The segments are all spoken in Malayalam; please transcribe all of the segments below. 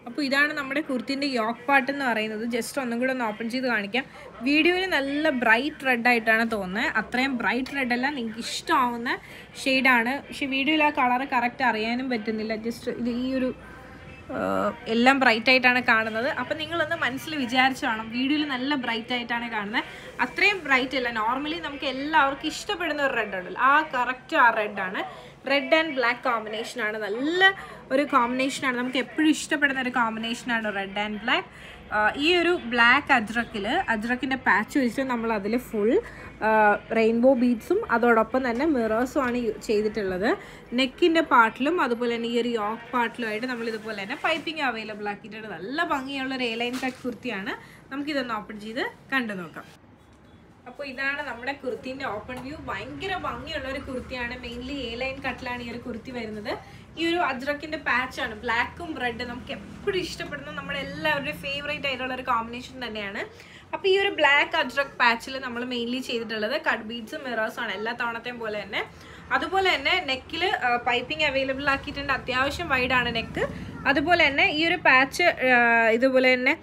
അപ്പോൾ ഇതാണ് നമ്മുടെ കുർത്തിൻ്റെ യോക്ക് പാർട്ട് എന്ന് പറയുന്നത് ജസ്റ്റ് ഒന്നും കൂടെ ഒന്ന് ഓപ്പൺ ചെയ്ത് കാണിക്കാം വീഡിയോയിൽ നല്ല ബ്രൈറ്റ് റെഡ് ആയിട്ടാണ് തോന്നുന്നത് അത്രയും ബ്രൈറ്റ് റെഡ് അല്ല നിങ്ങൾക്ക് ഇഷ്ടമാവുന്ന ഷെയ്ഡാണ് പക്ഷെ വീഡിയോയിൽ ആ കളർ കറക്റ്റ് അറിയാനും പറ്റുന്നില്ല ജസ്റ്റ് ഇത് ഈ ഒരു ആഹ് എല്ലാം ബ്രൈറ്റ് ആയിട്ടാണ് കാണുന്നത് അപ്പം നിങ്ങളൊന്ന് മനസ്സിൽ വിചാരിച്ചു വേണം വീഡിയോയിൽ നല്ല ബ്രൈറ്റ് ആയിട്ടാണ് കാണുന്നത് അത്രയും ബ്രൈറ്റ് അല്ല നോർമലി നമുക്ക് എല്ലാവർക്കും ഇഷ്ടപ്പെടുന്ന ഒരു റെഡ് ഉണ്ടല്ലോ ആ കറക്റ്റ് ആ റെഡാണ് റെഡ് ആൻഡ് ബ്ലാക്ക് കോമ്പിനേഷനാണ് നല്ല ഒരു കോമ്പിനേഷനാണ് നമുക്ക് എപ്പോഴും ഇഷ്ടപ്പെടുന്ന ഒരു കോമ്പിനേഷനാണ് റെഡ് ആൻഡ് ബ്ലാക്ക് ഈ ഒരു ബ്ലാക്ക് അജ്രക്കിൽ അജ്രക്കിൻ്റെ പാച്ച് വെച്ചിട്ട് നമ്മൾ അതിൽ ഫുൾ റെയിൻബോ ബീഡ്സും അതോടൊപ്പം തന്നെ മിറേഴ്സും ആണ് യു- ചെയ്തിട്ടുള്ളത് നെക്കിൻ്റെ പാർട്ടിലും അതുപോലെ തന്നെ ഈ ഒരു യോക്ക് പാർട്ടിലുമായിട്ട് നമ്മൾ ഇതുപോലെ തന്നെ പൈപ്പിംഗ് അവൈലബിൾ ആക്കിയിട്ടുണ്ട് നല്ല ഭംഗിയുള്ള ഒരു എലൈൻ കട്ട് കുർത്തിയാണ് നമുക്കിതൊന്ന് ഓപ്പൺ ചെയ്ത് കണ്ടു നോക്കാം അപ്പോൾ ഇതാണ് നമ്മുടെ കുർത്തിന്റെ ഓപ്പൺ വ്യൂ ഭയങ്കര ഭംഗിയുള്ള ഒരു കുർത്തിയാണ് മെയിൻലി എ ലൈൻ കട്ടിലാണ് ഈ ഒരു കുർത്തി വരുന്നത് ഈ ഒരു അജ്രക്കിന്റെ പാച്ചാണ് ബ്ലാക്കും റെഡ് നമുക്ക് എപ്പോഴും ഇഷ്ടപ്പെടുന്ന നമ്മുടെ എല്ലാവരുടെയും ഫേവറേറ്റ് ആയിട്ടുള്ള ഒരു കോമ്പിനേഷൻ തന്നെയാണ് അപ്പോൾ ഈ ഒരു ബ്ലാക്ക് അജ്രക് പാച്ചിൽ നമ്മൾ മെയിൻലി ചെയ്തിട്ടുള്ളത് കട്ട് ബീഡ്സും മിറേഴ്സും ആണ് എല്ലാ തവണത്തെയും പോലെ തന്നെ അതുപോലെ തന്നെ നെക്കിൽ പൈപ്പിംഗ് അവൈലബിൾ ആക്കിയിട്ടുണ്ട് അത്യാവശ്യം വൈഡാണ് നെക്ക് അതുപോലെ തന്നെ ഈ ഒരു പാച്ച് ഇതുപോലെ തന്നെ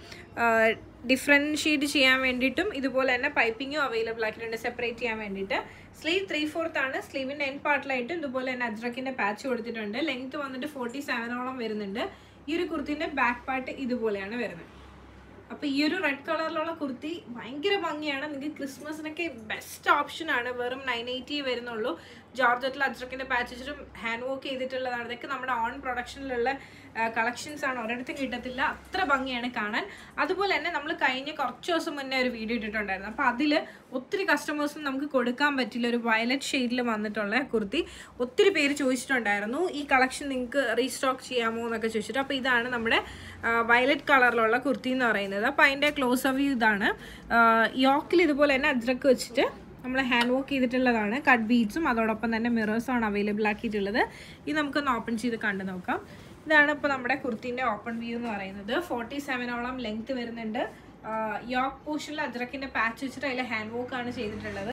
ഡിഫറൻഷിയേറ്റ് ചെയ്യാൻ വേണ്ടിയിട്ടും ഇതുപോലെ തന്നെ പൈപ്പിങ്ങും അവൈലബിൾ ആക്കിയിട്ടുണ്ട് സെപ്പറേറ്റ് ചെയ്യാൻ വേണ്ടിയിട്ട് സ്ലീവ് ത്രീ ഫോർത്ത് ആണ് സ്ലീവിൻ്റെ എൻ പാർട്ടിലായിട്ട് ഇതുപോലെ തന്നെ അജ്രക്കിൻ്റെ പാച്ച് കൊടുത്തിട്ടുണ്ട് ലെങ്ത് വന്നിട്ട് ഫോർട്ടി സെവനോളം വരുന്നുണ്ട് ഈ ഒരു കുർത്തിൻ്റെ ബാക്ക് പാർട്ട് ഇതുപോലെയാണ് വരുന്നത് അപ്പോൾ ഈ ഒരു റെഡ് കളറിലുള്ള കുർത്തി ഭയങ്കര ഭംഗിയാണ് നിങ്ങൾക്ക് ക്രിസ്മസിനൊക്കെ ബെസ്റ്റ് ഓപ്ഷൻ ആണ് വെറും നയൻ എയ്റ്റി വരുന്നുള്ളൂ ജോർജറ്റിൽ അജ്രക്കിൻ്റെ പാച്ച് വെച്ചിട്ടും ഹാൻഡ് വർക്ക് ചെയ്തിട്ടുള്ളതാണ് ഇതൊക്കെ നമ്മുടെ ഓൺ പ്രൊഡക്ഷനിലുള്ള കളക്ഷൻസ് ആണ് ഒരിടത്തും കിട്ടത്തില്ല അത്ര ഭംഗിയാണ് കാണാൻ അതുപോലെ തന്നെ നമ്മൾ കഴിഞ്ഞ കുറച്ച് ദിവസം മുന്നേ ഒരു വീഡിയോ ഇട്ടിട്ടുണ്ടായിരുന്നു അപ്പോൾ അതിൽ ഒത്തിരി കസ്റ്റമേഴ്സിന് നമുക്ക് കൊടുക്കാൻ പറ്റില്ല ഒരു വയലറ്റ് ഷെയ്ഡിൽ വന്നിട്ടുള്ള കുർത്തി ഒത്തിരി പേര് ചോദിച്ചിട്ടുണ്ടായിരുന്നു ഈ കളക്ഷൻ നിങ്ങൾക്ക് റീസ്റ്റോക്ക് ചെയ്യാമോ എന്നൊക്കെ ചോദിച്ചിട്ട് അപ്പോൾ ഇതാണ് നമ്മുടെ വയലറ്റ് കളറിലുള്ള കുർത്തി എന്ന് പറയുന്നത് അപ്പോൾ അതിൻ്റെ ക്ലോസ് വ്യൂ ഇതാണ് യോക്കിൽ ഇതുപോലെ തന്നെ അജ്രക്ക് വെച്ചിട്ട് നമ്മൾ ഹാൻഡ് വർക്ക് ചെയ്തിട്ടുള്ളതാണ് കട്ട് ബീഡ്സും അതോടൊപ്പം തന്നെ മിറേഴ്സും ആണ് അവൈലബിൾ ആക്കിയിട്ടുള്ളത് ഇത് നമുക്കൊന്ന് ഓപ്പൺ ചെയ്ത് കണ്ടു നോക്കാം ഇതാണ് ഇപ്പോൾ നമ്മുടെ കുർത്തിൻ്റെ ഓപ്പൺ വ്യൂ എന്ന് പറയുന്നത് ഫോർട്ടി സെവനോളം ലെങ്ത് വരുന്നുണ്ട് യോക്ക് പോർഷനിൽ അജ്രക്കിൻ്റെ പാച്ച് വെച്ചിട്ട് അതിൽ ഹാൻഡ് വർക്ക് ആണ് ചെയ്തിട്ടുള്ളത്